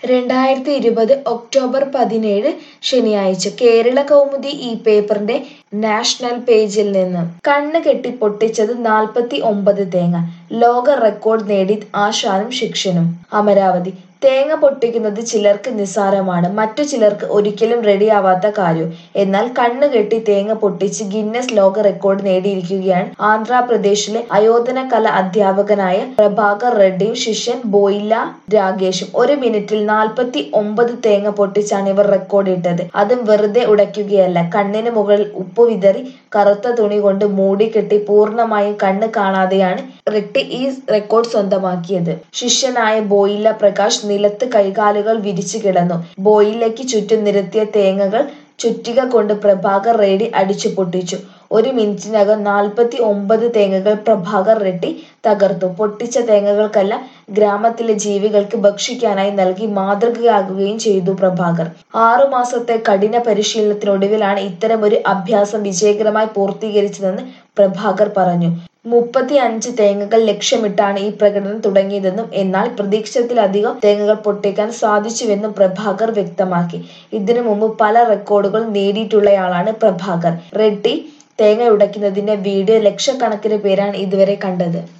രണ്ടായിരത്തി ഇരുപത് ഒക്ടോബർ പതിനേഴ് ശനിയാഴ്ച കേരള കൗമുദി ഈ പേപ്പറിന്റെ നാഷണൽ പേജിൽ നിന്ന് കണ്ണ് കെട്ടി പൊട്ടിച്ചത് നാൽപ്പത്തി ഒമ്പത് തേങ്ങ ലോക റെക്കോർഡ് നേടി ആശാനും ശിക്ഷനും അമരാവതി തേങ്ങ പൊട്ടിക്കുന്നത് ചിലർക്ക് നിസ്സാരമാണ് മറ്റു ചിലർക്ക് ഒരിക്കലും റെഡിയാവാത്ത കാര്യം എന്നാൽ കണ്ണ് കെട്ടി തേങ്ങ പൊട്ടിച്ച് ഗിന്നസ് ലോക റെക്കോർഡ് നേടിയിരിക്കുകയാണ് ആന്ധ്രാപ്രദേശിലെ അയോധന കല അധ്യാപകനായ പ്രഭാകർ റെഡ്ഡിയും ശിഷ്യൻ ബോയില രാഗേഷും ഒരു മിനിറ്റിൽ നാൽപ്പത്തി ഒമ്പത് തേങ്ങ പൊട്ടിച്ചാണ് ഇവർ റെക്കോർഡ് ഇട്ടത് അതും വെറുതെ ഉടയ്ക്കുകയല്ല കണ്ണിന് മുകളിൽ ഉപ്പ് വിതറി കറുത്ത തുണി കൊണ്ട് മൂടിക്കെട്ടി പൂർണ്ണമായും കണ്ണ് കാണാതെയാണ് റെഡ്ഡി ഈ റെക്കോർഡ് സ്വന്തമാക്കിയത് ശിഷ്യനായ ബോയില പ്രകാശ് നിലത്ത് കൈകാലുകൾ വിരിച്ചു കിടന്നു ബോയിലയ്ക്ക് ചുറ്റും നിരത്തിയ തേങ്ങകൾ ചുറ്റിക കൊണ്ട് പ്രഭാകർ റെഡ്ഡി അടിച്ചു പൊട്ടിച്ചു ഒരു മിനിറ്റിനകം നാൽപ്പത്തി ഒമ്പത് തേങ്ങകൾ പ്രഭാകർ റെഡ്ഡി തകർത്തു പൊട്ടിച്ച തേങ്ങകൾക്കെല്ലാം ഗ്രാമത്തിലെ ജീവികൾക്ക് ഭക്ഷിക്കാനായി നൽകി മാതൃകയാകുകയും ചെയ്തു പ്രഭാകർ ആറു മാസത്തെ കഠിന പരിശീലനത്തിനൊടുവിലാണ് ഇത്തരം ഒരു അഭ്യാസം വിജയകരമായി പൂർത്തീകരിച്ചതെന്ന് പ്രഭാകർ പറഞ്ഞു മുപ്പത്തി അഞ്ച് തേങ്ങകൾ ലക്ഷ്യമിട്ടാണ് ഈ പ്രകടനം തുടങ്ങിയതെന്നും എന്നാൽ പ്രതീക്ഷിച്ചതിലധികം തേങ്ങകൾ പൊട്ടിക്കാൻ സാധിച്ചുവെന്നും പ്രഭാകർ വ്യക്തമാക്കി ഇതിനു മുമ്പ് പല റെക്കോർഡുകൾ നേടിയിട്ടുള്ളയാളാണ് പ്രഭാകർ റെഡ്ഡി തേങ്ങ ഉടയ്ക്കുന്നതിന്റെ വീഡിയോ ലക്ഷക്കണക്കിന് പേരാണ് ഇതുവരെ കണ്ടത്